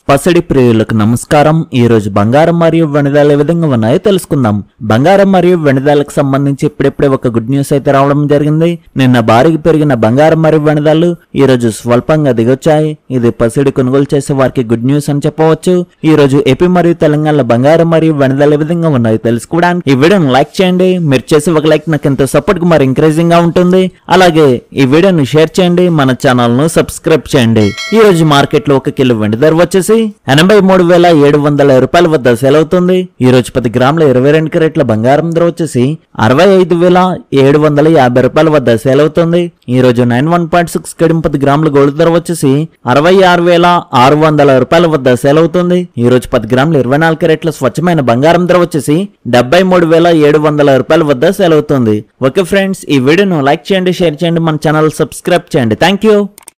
పసిడి ప్రియులకు నమస్కారం ఈ రోజు బంగారం మరియు వెనుదల ఏ విధంగా ఉన్నాయో తెలుసుకుందాం బంగారం మరియు వెనుదలకు సంబంధించి ఇప్పుడిప్పుడే ఒక గుడ్ న్యూస్ అయితే రావడం జరిగింది నిన్న భారీగా పెరిగిన బంగారం మరియు వెనుదలు ఈ రోజు స్వల్పంగా దిగొచ్చాయి ఇది పసిడి కొనుగోలు చేసే వారికి గుడ్ న్యూస్ అని చెప్పవచ్చు ఈ రోజు ఏపీ మరియు తెలంగాణలో బంగారం మరియు వెనుదల ఏ విధంగా ఉన్నాయో తెలుసుకోవడానికి ఈ వీడియోను లైక్ చేయండి మీరు చేసే ఒక లైక్ నాకు ఎంతో సపోర్ట్ గా మరి ఎంకరేజింగ్ గా ఉంటుంది అలాగే ఈ వీడియోను షేర్ చేయండి మన ఛానల్ ను సబ్స్క్రైబ్ చేయండి ఈ రోజు మార్కెట్ లో ఒక కిలో వెండి ధర వచ్చేసి ఎనభై మూడు వేల ఏడు వందల రూపాయల వద్ద సేల్ అవుతుంది ఈ రోజు పది గ్రాముల ఇరవై రెండు క్యారెట్ల బంగారం ధర వచ్చేసి అరవై ఐదు వేల ఏడు వందల యాభై రూపాయల వద్ద సేల్ అవుతుంది ఈ రోజు నైన్ వన్ పాయింట్ సిక్స్ కడిం పది గ్రాముల గోల్డ్ ధర వచ్చేసి అరవై ఆరు వేల ఆరు వందల రూపాయల వద్ద సేల్ అవుతుంది ఈ రోజు పది గ్రాముల ఇరవై నాలుగు క్యారెట్ల స్వచ్ఛమైన బంగారం ధర వచ్చేసి డెబ్బై మూడు వేల ఏడు వందల రూపాయల వద్ద సేల్ అవుతుంది ఓకే ఫ్రెండ్స్ ఈ వీడియోను లైక్ చేయండి షేర్ చేయండి మన ఛానల్ సబ్స్క్రైబ్ చేయండి థ్యాంక్ యూ